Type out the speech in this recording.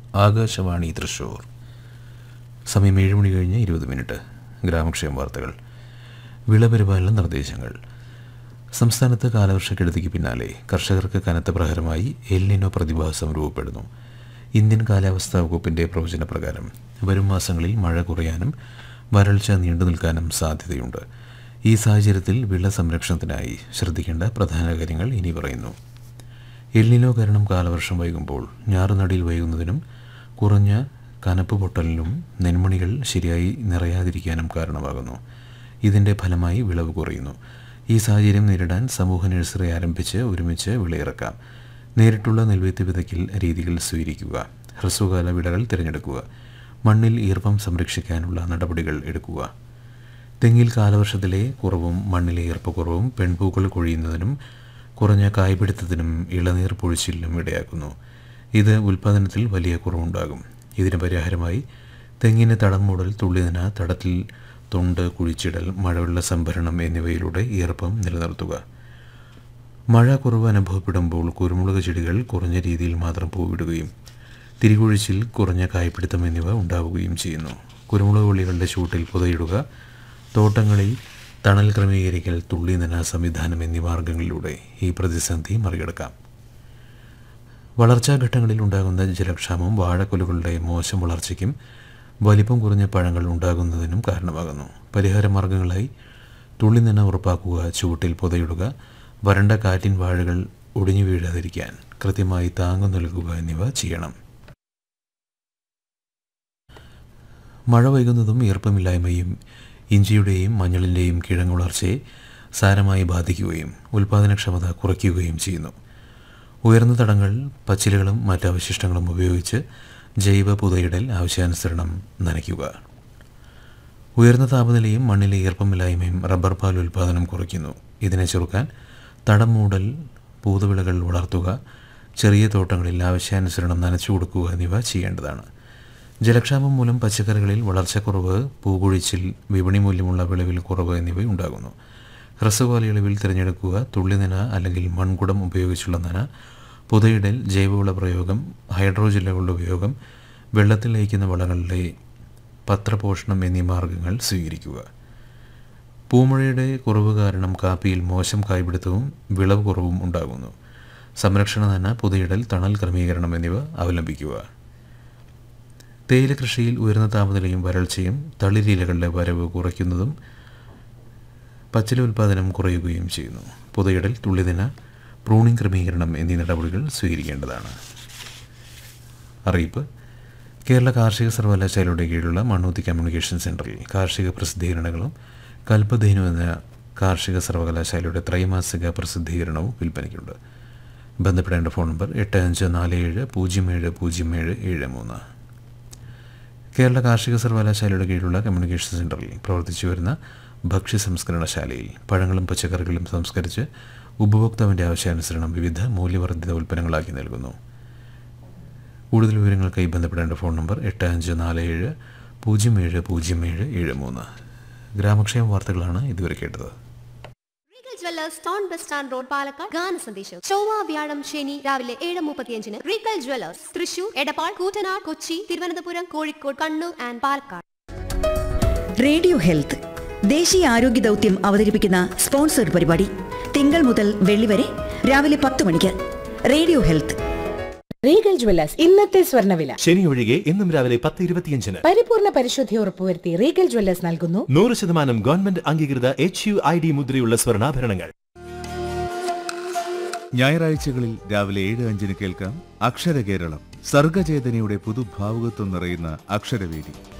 ആകാശവാണി തൃശൂർ സമയം ഏഴ് മണി കഴിഞ്ഞ് ഇരുപത് മിനിറ്റ് ഗ്രാമക്ഷേമ വാർത്തകൾ വിളപരിപാലന നിർദ്ദേശങ്ങൾ സംസ്ഥാനത്ത് കാലവർഷക്കെടുതിക്ക് പിന്നാലെ കർഷകർക്ക് കനത്ത പ്രഹരമായി എല്ലിനോ പ്രതിഭാസം രൂപപ്പെടുന്നു ഇന്ത്യൻ കാലാവസ്ഥാ വകുപ്പിന്റെ പ്രവചനപ്രകാരം വരും മാസങ്ങളിൽ മഴ കുറയാനും വരൾച്ച നീണ്ടു നിൽക്കാനും സാധ്യതയുണ്ട് ഈ സാഹചര്യത്തിൽ വിള സംരക്ഷണത്തിനായി ശ്രദ്ധിക്കേണ്ട പ്രധാന കാര്യങ്ങൾ ഇനി പറയുന്നു എല്ലിനോ കാരണം കാലവർഷം വൈകുമ്പോൾ ഞാറുനടിയിൽ വൈകുന്നതിനും കുറഞ്ഞ കനപ്പ് പൊട്ടലിനും നെന്മണികൾ ശരിയായി നിറയാതിരിക്കാനും കാരണമാകുന്നു ഇതിൻ്റെ ഫലമായി വിളവ് കുറയുന്നു ഈ സാഹചര്യം നേരിടാൻ സമൂഹ നഴ്സറി ആരംഭിച്ച് ഒരുമിച്ച് വിളയിറക്കാം നേരിട്ടുള്ള നെൽവിത്ത് വിതയ്ക്കൽ രീതികൾ സ്വീകരിക്കുക ഹ്രസ്വകാല വിളകൾ തിരഞ്ഞെടുക്കുക മണ്ണിൽ ഈർപ്പം സംരക്ഷിക്കാനുള്ള നടപടികൾ എടുക്കുക തെങ്ങിൽ കാലവർഷത്തിലെ കുറവും മണ്ണിലെ ഈർപ്പക്കുറവും പെൺപൂക്കൾ കൊഴിയുന്നതിനും കുറഞ്ഞ കായ്പിടുത്തത്തിനും ഇളനീർ പൊഴിച്ചിലിനും ഇടയാക്കുന്നു ഇത് ഉൽപ്പാദനത്തിൽ വലിയ കുറവുണ്ടാകും ഇതിന് പരിഹാരമായി തെങ്ങിന് തടം മൂടൽ തുള്ളിനന തടത്തിൽ തൊണ്ട് കുഴിച്ചിടൽ മഴവെള്ള സംഭരണം എന്നിവയിലൂടെ ഈർപ്പം നിലനിർത്തുക മഴ കുറവ് അനുഭവപ്പെടുമ്പോൾ കുരുമുളക് ചെടികൾ കുറഞ്ഞ രീതിയിൽ മാത്രം പൂവിടുകയും തിരികൊഴിച്ചിൽ കുറഞ്ഞ കായ്പിടുത്തം എന്നിവ ഉണ്ടാവുകയും ചെയ്യുന്നു കുരുമുളക് വള്ളികളുടെ ചൂട്ടിൽ പുതയിടുക തോട്ടങ്ങളിൽ തണൽ ക്രമീകരിക്കൽ തുള്ളി നന സംവിധാനം എന്നീ മാർഗങ്ങളിലൂടെ ഈ പ്രതിസന്ധി മറികടക്കാം വളർച്ചാ ഘട്ടങ്ങളിൽ ഉണ്ടാകുന്ന ജലക്ഷാമം വാഴക്കൊലുകളുടെ മോശം വളർച്ചയ്ക്കും വലിപ്പം കുറഞ്ഞ പഴങ്ങൾ ഉണ്ടാകുന്നതിനും കാരണമാകുന്നു പരിഹാര മാർഗങ്ങളായി തുള്ളി നന ഉറപ്പാക്കുക ചുവട്ടിൽ പുതയിടുക വരണ്ട കാറ്റിൻ വാഴകൾ ഒടിഞ്ഞു വീഴാതിരിക്കാൻ കൃത്യമായി താങ്ങു നൽകുക എന്നിവ ചെയ്യണം മഴ വൈകുന്നതും ഈർപ്പമില്ലായ്മയും ഇഞ്ചിയുടെയും മഞ്ഞളിൻ്റെയും കിഴങ്ങ് വളർച്ചയെ സാരമായി ബാധിക്കുകയും ഉൽപ്പാദനക്ഷമത കുറയ്ക്കുകയും ചെയ്യുന്നു ഉയർന്ന തടങ്ങൾ പച്ചിലകളും മറ്റ് അവശിഷ്ടങ്ങളും ഉപയോഗിച്ച് ജൈവ പുതയിടൽ ആവശ്യാനുസരണം നനയ്ക്കുക ഉയർന്ന താപനിലയും മണ്ണിലെ ഈർപ്പമില്ലായ്മയും റബ്ബർ പാൽ ഉൽപ്പാദനം കുറയ്ക്കുന്നു ഇതിനെ ചെറുക്കാൻ തടം മൂടൽ പൂതവിളകൾ വളർത്തുക ചെറിയ തോട്ടങ്ങളിൽ ആവശ്യാനുസരണം നനച്ചു കൊടുക്കുക എന്നിവ ചെയ്യേണ്ടതാണ് ജലക്ഷാമം മൂലം പച്ചക്കറികളിൽ വളർച്ചക്കുറവ് പൂകുഴിച്ചിൽ വിപണി മൂല്യമുള്ള വിളവിൽ കുറവ് എന്നിവ ഉണ്ടാകുന്നു ഹ്രസ്വകാലയളവിൽ തിരഞ്ഞെടുക്കുക തുള്ളിനന അല്ലെങ്കിൽ മൺകുടം ഉപയോഗിച്ചുള്ള നന പുതയിടൽ ജൈവവള പ്രയോഗം ഹൈഡ്രോജെല്ലുകളുടെ ഉപയോഗം വെള്ളത്തിൽ ലയിക്കുന്ന വളങ്ങളുടെ പത്രപോഷണം എന്നീ മാർഗങ്ങൾ സ്വീകരിക്കുക പൂമഴയുടെ കുറവ് കാരണം കാപ്പിയിൽ മോശം കായ്പിടുത്തവും വിളവ് കുറവും ഉണ്ടാകുന്നു സംരക്ഷണ നന പുതയിടൽ തണൽ ക്രമീകരണം എന്നിവ അവലംബിക്കുക തേയില കൃഷിയിൽ ഉയർന്ന താപനിലയും വരൾച്ചയും തളിരിലകളുടെ വരവ് കുറയ്ക്കുന്നതും പച്ചില ഉൽപ്പാദനം കുറയുകയും ചെയ്യുന്നു പുതയിടൽ തുള്ളിദിന പ്രൂണിംഗ് ക്രമീകരണം എന്നീ നടപടികൾ സ്വീകരിക്കേണ്ടതാണ് അറിയിപ്പ് കേരള കാർഷിക സർവകലാശാലയുടെ കീഴിലുള്ള മണ്ണൂത്തി കമ്മ്യൂണിക്കേഷൻ സെൻറ്ററിൽ കാർഷിക പ്രസിദ്ധീകരണങ്ങളും കൽപ്പധേനു എന്ന കാർഷിക സർവകലാശാലയുടെ ത്രൈമാസിക പ്രസിദ്ധീകരണവും വിൽപ്പനയ്ക്കുണ്ട് ബന്ധപ്പെടേണ്ട ഫോൺ നമ്പർ എട്ട് അഞ്ച് നാല് ഏഴ് പൂജ്യം ഏഴ് പൂജ്യം ഏഴ് ഏഴ് മൂന്ന് കേരള കാർഷിക സർവകലാശാലയുടെ കീഴിലുള്ള കമ്മ്യൂണിക്കേഷൻ സെൻറ്ററിൽ പ്രവർത്തിച്ചു വരുന്ന ഭക്ഷ്യ സംസ്കരണശാലയിൽ പഴങ്ങളും പച്ചക്കറികളും സംസ്കരിച്ച് ഉപഭോക്താവിൻ്റെ ആവശ്യാനുസരണം വിവിധ മൂല്യവർദ്ധിത ഉൽപ്പന്നങ്ങളാക്കി നൽകുന്നു കൂടുതൽ വിവരങ്ങൾക്കായി ബന്ധപ്പെടേണ്ട ഫോൺ നമ്പർ എട്ട് അഞ്ച് നാല് ഏഴ് പൂജ്യം ഏഴ് പൂജ്യം ഏഴ് ഏഴ് മൂന്ന് ഗ്രാമക്ഷേമ വാർത്തകളാണ് ഇതുവരെ കേട്ടത് Regal Jewellers town bus stand road Palakkad ഗാന സന്ദേശം ചൊവ്വ വ്യാഴം ശനി രാവിലെ ഏഴ് മുപ്പത്തിയഞ്ചിന് Regal Jewellers Thrissur Edappal Koottanad Kochi Thiruvananthapuram Kozhikode Kannur and Palakkad radio health ദേശീയ ആരോഗ്യ ദൗത്യം അവതരിപ്പിക്കുന്ന സ്പോൺസർഡ് പരിപാടി തിങ്കൾ മുതൽ വെള്ളി വരെ രാവിലെ പത്ത് മണിക്ക് റേഡിയോ ഹെൽത്ത് റീഗൽ ജ്വല്ലേഴ്സ് ഇന്നത്തെ സ്വർണ്ണവില ശനി ഒഴികെ ഇന്നും രാവിലെ പത്ത് ഇരുപത്തിയഞ്ചിന് പരിപൂർണ പരിശുദ്ധി ഉറപ്പുവരുത്തി റീഗൽ ജ്വല്ലേഴ്സ് നൽകുന്നു നൂറ് ശതമാനം ഗവൺമെന്റ് അംഗീകൃത എച്ച് യു ഐ ഡി മുദ്രയുള്ള സ്വർണ്ണാഭരണങ്ങൾ ഞായറാഴ്ചകളിൽ രാവിലെ ഏഴ് അഞ്ചിന് കേൾക്കാം അക്ഷര കേരളം സർഗചേതനയുടെ പുതുഭാവുകത്വം നിറയുന്ന അക്ഷരവേദി